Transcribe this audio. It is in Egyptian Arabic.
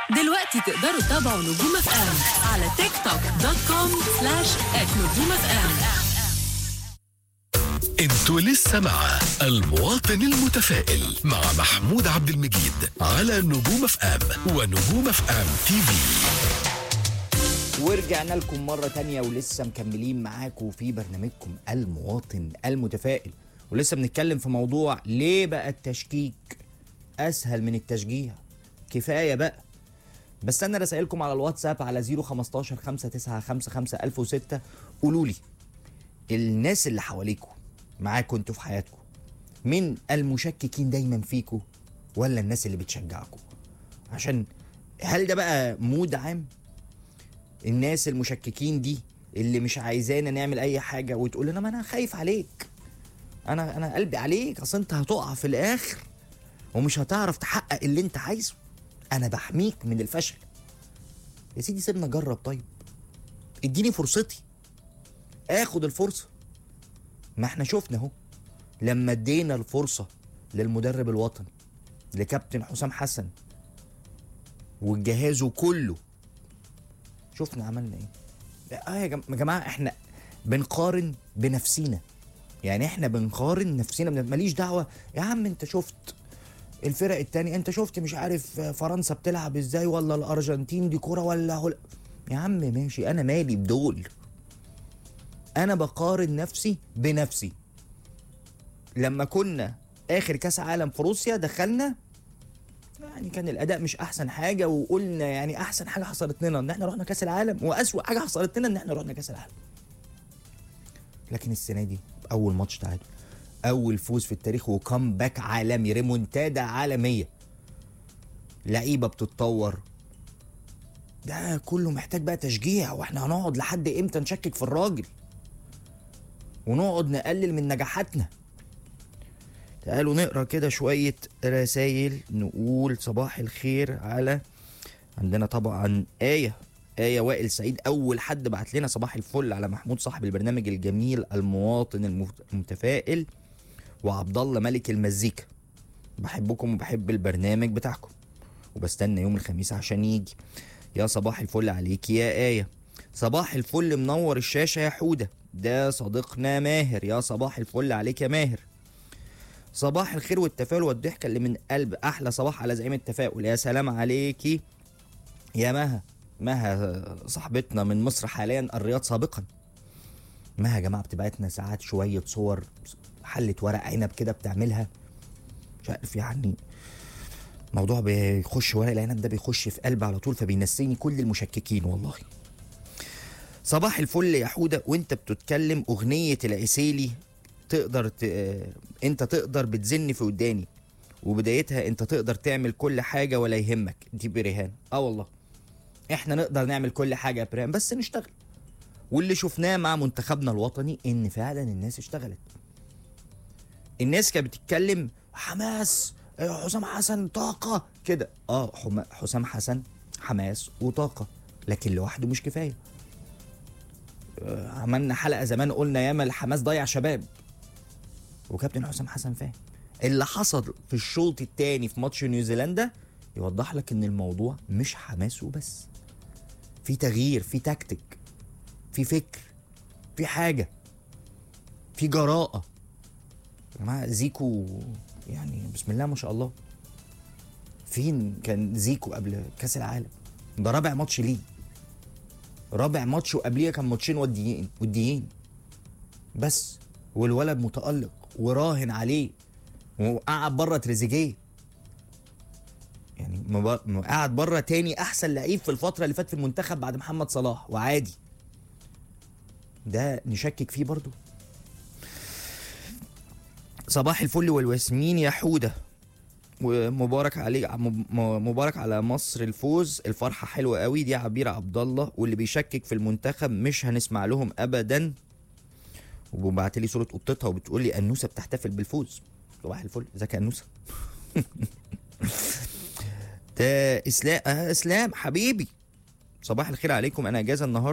دلوقتي تقدروا تتابعوا نجوم اف ام على تيك توك دوت كوم سلاش نجوم اف ام انتوا لسه مع المواطن المتفائل مع محمود عبد المجيد على نجوم اف ام ونجوم اف ام تي في ورجعنا لكم مرة تانية ولسه مكملين معاكم في برنامجكم المواطن المتفائل ولسه بنتكلم في موضوع ليه بقى التشكيك أسهل من التشجيع كفاية بقى بستنى رسائلكم على الواتساب على 015 5955 1006 قولوا لي الناس اللي حواليكم معاكم انتوا في حياتكم من المشككين دايما فيكم ولا الناس اللي بتشجعكم عشان هل ده بقى مود عام الناس المشككين دي اللي مش عايزانا نعمل اي حاجه وتقول لنا ما انا خايف عليك انا انا قلبي عليك اصل انت هتقع في الاخر ومش هتعرف تحقق اللي انت عايزه انا بحميك من الفشل يا سيدي سيبنا اجرب طيب اديني فرصتي اخد الفرصه ما احنا شفنا اهو لما ادينا الفرصه للمدرب الوطني لكابتن حسام حسن وجهازه كله شفنا عملنا ايه اه يا جم- يا جماعه احنا بنقارن بنفسينا يعني احنا بنقارن نفسنا بن- ماليش دعوه يا عم انت شفت الفرق التانية انت شفت مش عارف فرنسا بتلعب ازاي ولا الارجنتين دي كوره ولا هول... يا عم ماشي انا مالي بدول انا بقارن نفسي بنفسي لما كنا اخر كاس عالم في روسيا دخلنا يعني كان الاداء مش احسن حاجه وقلنا يعني احسن حاجه حصلت لنا ان احنا رحنا كاس العالم واسوا حاجه حصلت لنا ان احنا رحنا كاس العالم لكن السنه دي اول ماتش تعادل اول فوز في التاريخ وكامباك عالمي ريمونتادا عالميه لعيبه بتتطور ده كله محتاج بقى تشجيع واحنا هنقعد لحد امتى نشكك في الراجل ونقعد نقلل من نجاحاتنا تعالوا نقرا كده شويه رسايل نقول صباح الخير على عندنا طبعا آية آية وائل سعيد أول حد بعت لنا صباح الفل على محمود صاحب البرنامج الجميل المواطن المت- المتفائل وعبد الله ملك المزيكا بحبكم وبحب البرنامج بتاعكم وبستنى يوم الخميس عشان يجي يا صباح الفل عليك يا آية صباح الفل منور الشاشة يا حودة ده صديقنا ماهر يا صباح الفل عليك يا ماهر صباح الخير والتفاؤل والضحكة اللي من قلب أحلى صباح على زعيم التفاؤل يا سلام عليكي يا مها مها صاحبتنا من مصر حاليا الرياض سابقا مها يا جماعة بتبعتنا ساعات شوية صور حلة ورق عنب كده بتعملها مش عارف يعني موضوع بيخش ورق العنب ده بيخش في قلبي على طول فبينسيني كل المشككين والله صباح الفل يا حودة وانت بتتكلم اغنية العسيلي تقدر ت... آه، انت تقدر بتزن في وداني وبدايتها انت تقدر تعمل كل حاجة ولا يهمك دي برهان اه والله احنا نقدر نعمل كل حاجة يا برهان بس نشتغل واللي شفناه مع منتخبنا الوطني ان فعلا الناس اشتغلت الناس كانت بتتكلم حماس آه، حسام حسن طاقة كده اه حما- حسام حسن حماس وطاقة لكن لوحده مش كفاية آه، عملنا حلقة زمان قلنا ياما الحماس ضيع شباب وكابتن حسام حسن فاهم اللي حصل في الشوط الثاني في ماتش نيوزيلندا يوضح لك ان الموضوع مش حماس وبس في تغيير في تكتيك في فكر في حاجه في جراءه يا جماعه زيكو يعني بسم الله ما شاء الله فين كان زيكو قبل كاس العالم ده رابع ماتش ليه رابع ماتش وقبليه كان ماتشين وديين وديين بس والولد متألق وراهن عليه وقعد بره تريزيجيه يعني مب- م- قعد بره تاني احسن لعيب في الفتره اللي فاتت في المنتخب بعد محمد صلاح وعادي ده نشكك فيه برضو صباح الفل والياسمين يا حوده ومبارك عليه م- م- مبارك على مصر الفوز الفرحه حلوه قوي دي عبير عبد الله واللي بيشكك في المنتخب مش هنسمع لهم ابدا وبعت لي صوره قطتها وبتقول لي انوسه بتحتفل بالفوز صباح الفل ازيك يا انوسه ده اسلام آه اسلام حبيبي صباح الخير عليكم انا اجازه النهارده